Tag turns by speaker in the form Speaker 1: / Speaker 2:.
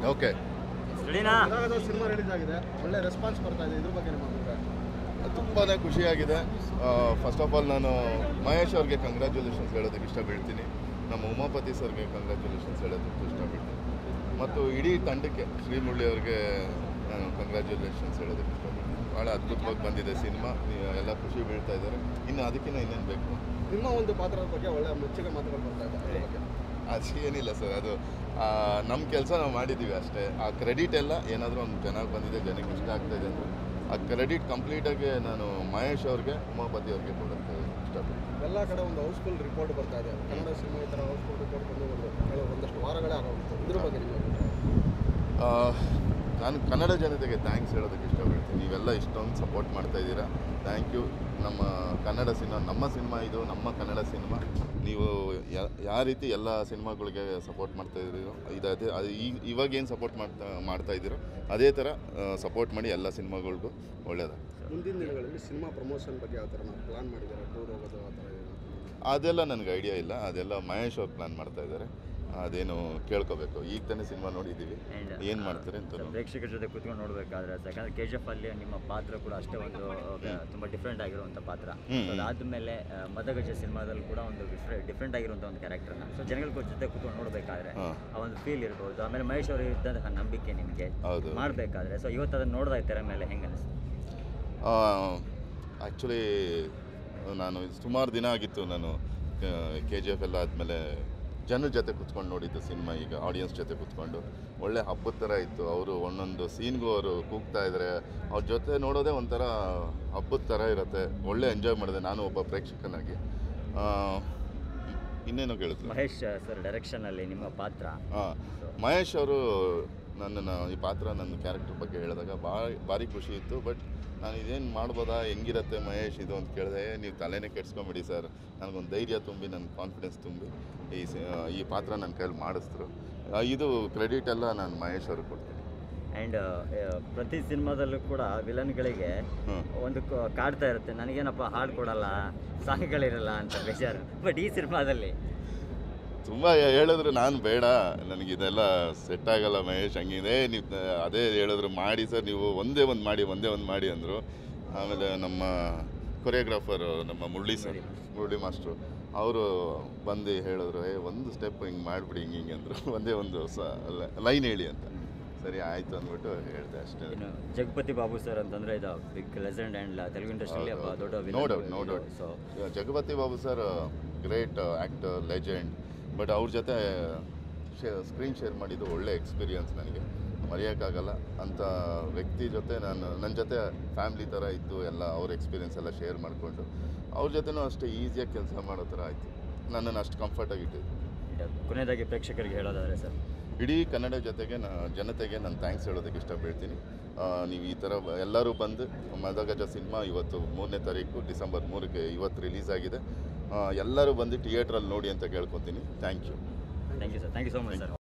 Speaker 1: Okay
Speaker 2: ರೆಡಿನಾ
Speaker 3: cinema release ಆಗಿದೆ ಒಳ್ಳೆ ರೆಸ್ಪಾನ್ಸ್ ಬರ್ತಾ ಇದೆ ಇದ್ರ ಬಗ್ಗೆ ನಿಮ್ಮ ಅಭಿಪ್ರಾಯ
Speaker 1: ತುಂಬಾ ಖುಷಿಯಾಗಿದೆ ಫಸ್ಟ್ ಆಫ್ ಆಲ್ ನಾನು ಮಹೇಶ್ ಅವ್ರಿಗೆ ಕಂಗ್ರ್ಯಾಚುಲೇಷನ್ಸ್ ಹೇಳೋದಕ್ಕೆ ಇಷ್ಟಪಡ್ತೀನಿ ನಮ್ಮ ಉಮಾಪತಿ ಸರ್ಗೆ ಕಂಗ್ರ್ಯಾಚುಲೇಷನ್ಸ್ ಹೇಳೋದಕ್ಕೆ ಇಷ್ಟಪಡ್ತೀನಿ ಮತ್ತು ಇಡೀ ತಂಡಕ್ಕೆ ಶ್ರೀಮುರಳಿ ಅವ್ರಿಗೆ ನಾನು ಕಂಗ್ರ್ಯಾಚುಲೇಷನ್ಸ್ ಹೇಳೋದಕ್ಕೆ ಇಷ್ಟಪಡ್ತೀನಿ ಭಾಳ ಅದ್ಭುತವಾಗಿ ಬಂದಿದೆ ಸಿನಿಮಾ ಎಲ್ಲ ಖುಷಿ ಬೀಳ್ತಾ ಇದ್ದಾರೆ ಇನ್ನು ಅದಕ್ಕಿಂತ ಇನ್ನೇನು ಬೇಕು
Speaker 3: ನಿಮ್ಮ ಒಂದು ಪಾತ್ರದ ಬಗ್ಗೆ ಒಳ್ಳೆ ಮೆಚ್ಚುಗೆ ಮಾತುಗಳು ಬರ್ತಾ ಇದೆ ಅದ್ರ ಬಗ್ಗೆ
Speaker 1: ಅದು ಏನಿಲ್ಲ ಸರ್ ಅದು ನಮ್ಮ ಕೆಲಸ ನಾವು ಮಾಡಿದ್ದೀವಿ ಅಷ್ಟೇ ಆ ಕ್ರೆಡಿಟ್ ಎಲ್ಲ ಏನಾದರೂ ಒಂದು ಚೆನ್ನಾಗಿ ಬಂದಿದೆ ಜನಕ್ಕೆ ಇಷ್ಟ ಆಗ್ತಾ ಇದೆ ಅಂದರೆ ಆ ಕ್ರೆಡಿಟ್ ಕಂಪ್ಲೀಟಾಗಿ ನಾನು ಮಹೇಶ್ ಅವ್ರಿಗೆ ಉಮಾಪತಿ ಅವ್ರಿಗೆ ಕೊಡೋಕ್ಕೆ ಇಷ್ಟಪಡ್ತೀನಿ
Speaker 3: ಎಲ್ಲ ಕಡೆ ಒಂದು ಹೌಸ್ಫುಲ್ ರಿಪೋರ್ಟ್ ಬರ್ತಾ ಇದೆ ಕನ್ನಡ ಸಿನಿಮಾ ಈ ಥರ ಹೌಸ್ಫುಲ್ ರಿಪೋರ್ಟ್ ಬಂದು ಒಂದು ಕೆಲವು ಒಂದಷ್ಟು ವಾರಗಳೇ ಆಗೋಗುತ್ತೆ ಇದ್ರ ಬಗ್ಗೆ ನಿಮ್ಮ ಅಭಿಪ್ರಾಯ
Speaker 1: ಆ, ನಾನು ಕನ್ನಡ ಜನತೆಗೆ ಥ್ಯಾಂಕ್ಸ್ ಹೇಳೋದಕ್ಕೆ ಇಷ್ಟಪಡ್ತೀನಿ ನೀವೆಲ್ಲ ಇಷ್ಟೊಂದು ಸಪೋರ್ಟ್ ಮಾಡ್ತಾ ಇದ್ದೀರಾ ಥ್ಯಾಂಕ್ ಯು ನಮ್ಮ ಕನ್ನಡ ಸಿನಿಮಾ ನಮ್ಮ ಸಿನಿಮಾ ಇದು ನಮ್ಮ ಕನ್ನಡ ಸಿನಿಮಾ ನೀವು ಯಾ- ಯಾವ ರೀತಿ ಎಲ್ಲ ಸಿನಿಮಾಗಳಿಗೆ ಸಪೋರ್ಟ್ ಮಾಡ್ತಾ ಇದ್ದೀರೋ ಇದು ಅದೇ ಅದು ಈಗ ಇವಾಗ ಏನು ಸಪೋರ್ಟ್ ಮಾಡ್ತಾ ಮಾಡ್ತಾ ಇದ್ದೀರೋ ಅದೇ ಥರ ಸಪೋರ್ಟ್ ಮಾಡಿ ಎಲ್ಲ ಸಿನಿಮಾಗಳಿಗೂ ಒಳ್ಳೆಯದು
Speaker 3: ಮುಂದಿನ ದಿನಗಳಲ್ಲಿ ಸಿನಿಮಾ ಪ್ರಮೋಷನ್ ಬಗ್ಗೆ ಯಾವ ಥರ ನಾವು ಪ್ಲಾನ್ ಮಾಡಿದ್ದಾರೆ ಟೂರ್ ಹೋಗೋದು ಆ ಥರ ಏನು?
Speaker 1: ಅದೆಲ್ಲ ನನಗೆ ಐಡಿಯಾ ಇಲ್ಲ ಅದೆಲ್ಲ ಮಹೇಶ್ ಅವ್ರು ಪ್ಲ್ಯಾನ್ ಮಾಡ್ತಾ ಇದ್ದಾರೆ ಅದೇನು ಕೇಳ್ಕೋಬೇಕು ಈಗ ತಾನೇ ಸಿನಿಮಾ ನೋಡಿದ್ದೀವಿ
Speaker 2: And,
Speaker 1: ಏನು ಮಾಡ್ತಾರೆ ಅಂತ ನೋಡಿ.
Speaker 2: ಪ್ರೇಕ್ಷಕರ ಜೊತೆ ಕೂತ್ಕೊಂಡು ನೋಡಬೇಕಾದ್ರೆ ಯಾಕಂದ್ರೆ ಕೆ ಜಿ ಎಫ್ ಅಲ್ಲಿ ನಿಮ್ಮ ಪಾತ್ರ ಕೂಡ ಅಷ್ಟೇ ಒಂದು ಆ, ತುಂಬಾ ಡಿಫ್ರೆಂಟ್ ಆಗಿರುವಂಥ ಪಾತ್ರ
Speaker 1: ಹ್ಮ್.
Speaker 2: So ಅದಾದ್ಮೇಲೆ ಆ, ಮದಗಜ ಸಿನಿಮಾದಲ್ಲಿ ಕೂಡ ಒಂದು ಡಿಫ್ರೆಂಟ್ ಆಗಿರುವಂಥ ಒಂದು ಕ್ಯಾರೆಕ್ಟರ್ನ ಸೊ ಜನಗಳ ಜೊತೆ ಕೂತ್ಕೊಂಡು ನೋಡಬೇಕಾದ್ರೆ
Speaker 1: ಹಾ.
Speaker 2: ಆ ಒಂದು ಫೀಲ್ ಇರ್ಬೋದು ಆಮೇಲೆ ಮಹೇಶ್ ಅವರು ಇದ್ದಂತಹ ನಂಬಿಕೆ ನಿಮಗೆ
Speaker 1: ಹೌದು
Speaker 2: ಮಾಡಬೇಕಾದ್ರೆ ಸೊ ಇವತ್ತು ಅದನ್ನು ನೋಡ್ತಾ ತೆರೆ ಮೇಲೆ ಹೆಂಗೆ ಅನಿಸ್ತು
Speaker 1: ಆ್ಯಕ್ಚುಲಿ ನಾನು ಸುಮಾರು ದಿನ ಆಗಿತ್ತು ನಾನು ಕೆ ಜಿ ಎಫ್ ಎಲ್ಲ ಆದಮೇಲೆ ಜನರ ಜೊತೆ ಕುತ್ಕೊಂಡು ನೋಡಿದ್ದು ಸಿನಿಮಾ ಈಗ ಆಡಿಯನ್ಸ್ ಜೊತೆ ಕುತ್ಕೊಂಡು ಒಳ್ಳೆ ಹಬ್ಬದ ಥರ ಇತ್ತು ಅವರು ಒಂದೊಂದು ಸೀನ್ಗೂ ಅವರು ಕೂಗ್ತಾ ಇದ್ದಾರೆ ಅವ್ರ ಜೊತೆ ನೋಡೋದೇ ಒಂಥರ ಹಬ್ಬದ ಥರ ಇರುತ್ತೆ ಒಳ್ಳೆ ಎಂಜಾಯ್ ಮಾಡಿದೆ ನಾನು ಒಬ್ಬ ಪ್ರೇಕ್ಷಕನಾಗಿ ಆ, ಇನ್ನೇನೋ ಕೇಳಿದ್ರು
Speaker 2: ಮಹೇಶ್ ಸರ್ ಡೈರೆಕ್ಷನಲ್ಲಿ ನಿಮ್ಮ ಪಾತ್ರ
Speaker 1: ಹಾಂ ಮಹೇಶ್ ಅವರು ನನ್ನನ್ನು ಈ ಪಾತ್ರ ನನ್ನ ಕ್ಯಾರೆಕ್ಟರ್ ಬಗ್ಗೆ ಹೇಳಿದಾಗ ಭಾರಿ ಭಾರಿ ಖುಷಿ ಇತ್ತು ಬಟ್ ನಾನು ಇದೇನು ಮಾಡ್ಬೋದಾ ಹೆಂಗಿರತ್ತೆ ಮಹೇಶ್ ಇದು ಅಂತ ಕೇಳಿದೆ ನೀವು ತಲೆನೇ ಕೆಡ್ಸ್ಕೊಂಬಿಡಿ ಸರ್ ನನಗೊಂದು ಧೈರ್ಯ ತುಂಬಿ ನನ್ನ ಕಾನ್ಫಿಡೆನ್ಸ್ ತುಂಬಿ ಈ ಸಿ- ಈ ಪಾತ್ರ ನನ್ನ ಕೈಯಲ್ಲಿ ಮಾಡಿಸಿದ್ರು ಆ, ಇದು ಕ್ರೆಡಿಟ್ ಎಲ್ಲ ನಾನು ಮಹೇಶ್ ಅವ್ರಿಗೆ ಕೊಡ್ತೀನಿ
Speaker 2: ಆ್ಯಂಡ್ ಪ್ರತಿ ಸಿನಿಮಾದಲ್ಲೂ ಕೂಡ ವಿಲನ್ಗಳಿಗೆ
Speaker 1: ಹ್ಞೂ
Speaker 2: ಒಂದು ಕ- ಕಾಡ್ತಾ ಇರುತ್ತೆ ನನಗೇನಪ್ಪ ಹಾಡು ಕೊಡಲ್ಲ ಸಾಂಗ್ಗಳಿರಲ್ಲ ಅಂತ ಬೇಜಾರು ಬಟ್ ಈ ಸಿನಿಮಾದಲ್ಲಿ
Speaker 1: ತುಂಬ ಹೇಳಿದ್ರು ನಾನು ಬೇಡ ನನಗಿದೆಲ್ಲ ಸೆಟ್ ಆಗಲ್ಲ ಮಹೇಶ್ ಹಂಗಿದೆ ನೀವು ಅದೇ ಹೇಳಿದ್ರು ಮಾಡಿ ಸರ್ ನೀವು ಒಂದೇ ಒಂದು ಮಾಡಿ ಒಂದೇ ಒಂದು ಮಾಡಿ ಅಂದರು ಆಮೇಲೆ ನಮ್ಮ ಕೊರಿಯೋಗ್ರಾಫರು ನಮ್ಮ ಮುರಳಿ ಸರ್ ಮುರಳಿ ಮಾಸ್ಟ್ರು ಅವರು ಬಂದು ಹೇಳಿದ್ರು ಏ ಒಂದು ಸ್ಟೆಪ್ ಹಿಂಗೆ ಮಾಡಿಬಿಡಿ ಹಿಂಗೆ ಹಿಂಗೆ ಅಂದರು ಒಂದೇ ಒಂದು ಸ ಲೈನ್ ಹೇಳಿ ಅಂತ ಸರಿ ಆಯಿತು ಅಂದ್ಬಿಟ್ಟು ಹೇಳಿದೆ ಅಷ್ಟೇ
Speaker 2: ಇನ್ನು ಜಗಪತಿ ಬಾಬು ಸರ್ ಅಂತಂದ್ರೆ ಇದು ಬಿಗ್ ಲೆಜೆಂಡ್ ಆ್ಯಂಡ್ ತೆಲುಗು ಇಂಡಸ್ಟ್ರಿಯಲ್ಲಿ ಒಬ್ಬ ದೊಡ್ಡ
Speaker 1: no doubt no doubt
Speaker 2: so
Speaker 1: Jagapathi Babu sir great actor legend but ಅವ್ರ ಜೊತೆ ಸ್ಕ್ರೀನ್ ಶೇರ್ ಮಾಡಿದ್ದು ಒಳ್ಳೆ ಎಕ್ಸ್ಪೀರಿಯನ್ಸ್ ನನಗೆ ಮರೆಯೋಕ್ಕಾಗಲ್ಲ ಅಂಥ ವ್ಯಕ್ತಿ ಜೊತೆ ನಾನು ನನ್ನ ಜೊತೆ ಫ್ಯಾಮ್ಲಿ ಥರ ಇದ್ದು ಎಲ್ಲ ಅವ್ರ ಎಕ್ಸ್ಪೀರಿಯನ್ಸ್ ಎಲ್ಲ ಶೇರ್ ಮಾಡಿಕೊಂಡು ಅವ್ರ ಜೊತೆನೂ ಅಷ್ಟೇ ಈಸಿಯಾಗಿ ಕೆಲಸ ಮಾಡೋ ಥರ ಆಯಿತು ನನ್ನನ್ನು ಅಷ್ಟು ಕಂಫರ್ಟಾಗಿ ಇಟ್ಟಿದ್ದು
Speaker 2: ಕೊನೆಯದಾಗಿ ಪ್ರೇಕ್ಷಕರಿಗೆ ಹೇಳೋದಾದ್ರೆ ಸರ್
Speaker 1: ಇಡೀ ಕನ್ನಡ ಜೊತೆಗೆ ನಾ ಜನತೆಗೆ ನಾನು ಥ್ಯಾಂಕ್ಸ್ ಹೇಳೋದಕ್ಕೆ ಇಷ್ಟಪಡ್ತೀನಿ ಆ, ನೀವು ಈ ಥರ ಬ- ಎಲ್ಲರೂ ಬಂದು ಮದಗಜ ಸಿನಿಮಾ ಇವತ್ತು ಮೂರನೇ ತಾರೀಕು ಡಿಸೆಂಬರ್ ಮೂರಕ್ಕೆ ಇವತ್ತು ರಿಲೀಸ್ ಆಗಿದೆ ಆ, ಎಲ್ಲರೂ ಬಂದು ಥಿಯೇಟ್ರಲ್ಲಿ ನೋಡಿ ಅಂತ ಕೇಳ್ಕೊತೀನಿ thank you
Speaker 2: thank you sir thank you so much sir